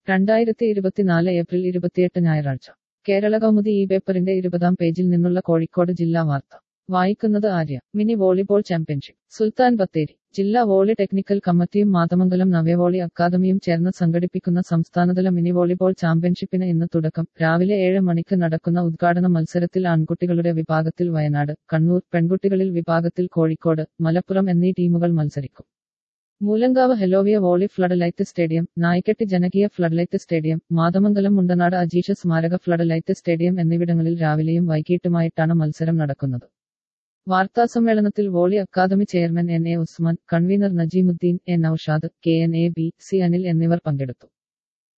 രണ്ടായിരത്തി ഇരുപത്തിനാല് ഏപ്രിൽ ഇരുപത്തിയെട്ട് ഞായറാഴ്ച കേരള കൗമുദി ഈ പേപ്പറിന്റെ ഇരുപതാം പേജിൽ നിന്നുള്ള കോഴിക്കോട് ജില്ലാ വാർത്ത വായിക്കുന്നത് Arya mini volleyball championship Sultan Bathery ജില്ലാ വോളി ടെക്നിക്കൽ കമ്മിറ്റിയും മാതമംഗലം നവ്യവോളി അക്കാദമിയും ചേർന്ന് സംഘടിപ്പിക്കുന്ന സംസ്ഥാനതല മിനി വോളിബോൾ ചാമ്പ്യൻഷിപ്പിന് ഇന്ന് തുടക്കം രാവിലെ ഏഴ് മണിക്ക് നടക്കുന്ന ഉദ്ഘാടന മത്സരത്തിൽ ആൺകുട്ടികളുടെ വിഭാഗത്തിൽ വയനാട് കണ്ണൂർ പെൺകുട്ടികളിൽ വിഭാഗത്തിൽ കോഴിക്കോട് മലപ്പുറം എന്നീ ടീമുകൾ മത്സരിക്കും മൂലങ്കാവ് ഹെലോവിയ volley floodlight stadium Naikketty ജനകീയ floodlight stadium Mathamangalam Mundanad Ajeesha സ്മാരക ഫ്ലഡ് ലൈറ്റ് സ്റ്റേഡിയം എന്നിവിടങ്ങളിൽ രാവിലെയും വൈകിട്ടുമായിട്ടാണ് മത്സരം നടക്കുന്നത് വാർത്താസമ്മേളനത്തിൽ volley academy chairman N A Usman convener Najimuddin A Naushad K N A B C Anil എന്നിവർ പങ്കെടുത്തു